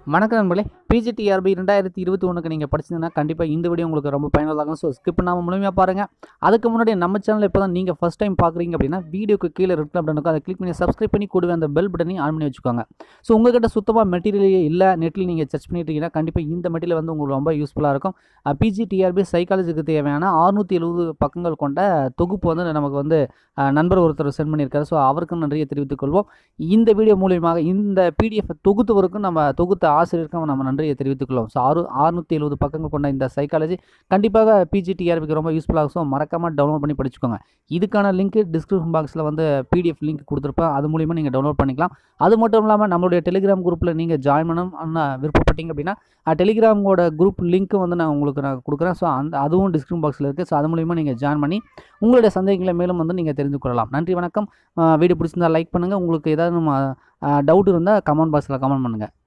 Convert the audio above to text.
வணக்கம் நண்பர்களே பிஜிடிஆர்பி ரெண்டாயிரத்தி இருபத்தி ஒன்றுக்கு நீங்கள் படிச்சீங்கன்னா கண்டிப்பாக இந்த வீடியோ உங்களுக்கு ரொம்ப பயனுள்ளதாகும் ஸோ ஸ்கிப் பண்ணாமல் முழுமையாக பாருங்கள் அதுக்கு முன்னாடி நம்ம சேனல் இப்போ தான் நீங்கள் ஃபஸ்ட் டைம் பார்க்குறீங்க அப்படின்னா வீடியோக்கு கீழே ரெட் பட்டன் இருக்கும் அதை கிளிக் பண்ணி சப்ஸ்கிரைப் பண்ணி கூடவே அந்த பெல் பட்டனையும் ஆன் பண்ணி வச்சுக்கோங்க ஸோ உங்ககிட்ட சுத்தமாக மெட்டீரியலே இல்லை நெட்டில் நீங்கள் சர்ச் பண்ணிட்டு இருக்கீங்கன்னா கண்டிப்பாக இந்த மெட்டீரியல் வந்து உங்களுக்கு ரொம்ப யூஸ்ஃபுல்லாக இருக்கும் பிஜிடிஆர்பி சைக்காலஜிக்கு தேவையான அறுநூற்றி எழுபது பக்கங்கள் கொண்ட தொகுப்பு வந்து நமக்கு வந்து அஹ், நண்பர் ஒருத்தர் சென்ட் பண்ணியிருக்காரு ஸோ அவருக்கும் நன்றியை தெரிவித்துக் கொள்வோம் இந்த வீடியோ மூலியமாக இந்த பிடிஎஃப் தொகுத்தவருக்கும் நம்ம தொகுத்த ஆசிரியருக்கும் நம்ம நன்றியை தெரிவித்துக் கொள்வோம் ஸோ ஆறு அறுநூற்றி எழுபது பக்கங்கள் கொண்ட இந்த சைக்காலஜி கண்டிப்பாக பிஜிடிஆர்பிக்கு ரொம்ப யூஸ்ஃபுல்லாக ஸோ மறக்காமல் டவுன்லோட் பண்ணி படிச்சுக்கோங்க இதுக்கான லிங்க் டிஸ்கிரிப்ஷன் பாக்ஸில் வந்து பிடிஎஃப் லிங்க் கொடுத்துருப்பேன் அது மூலிமா நீங்கள் டவுன்லோட் பண்ணிக்கலாம் அது மட்டும் இல்லாமல் நம்மளுடைய டெலிகிராம் குரூப்பில் நீங்கள் ஜாயின் பண்ணணும் விருப்பப்பட்டீங்க அப்படின்னா டெலிகிராமோட குரூப் லிங்க்கும் வந்து நான் உங்களுக்கு நான் கொடுக்குறேன் ஸோ அந்த அதுவும் டிஸ்கிரிப்ஷன் பாக்ஸில் இருக்குது ஸோ அது மூலிமா நீங்கள் ஜாயின் பண்ணி உங்களுடைய சந்தேகங்களை மேலும் வந்து நீங்கள் தெரிந்து கொள்ளலாம் நன்றி வணக்கம் வீடியோ பிடிச்சிருந்தா லைக் பண்ணுங்கள் உங்களுக்கு ஏதாவது டவுட் இருந்தால் கமெண்ட் பாக்ஸில் கமெண்ட் பண்ணுங்கள்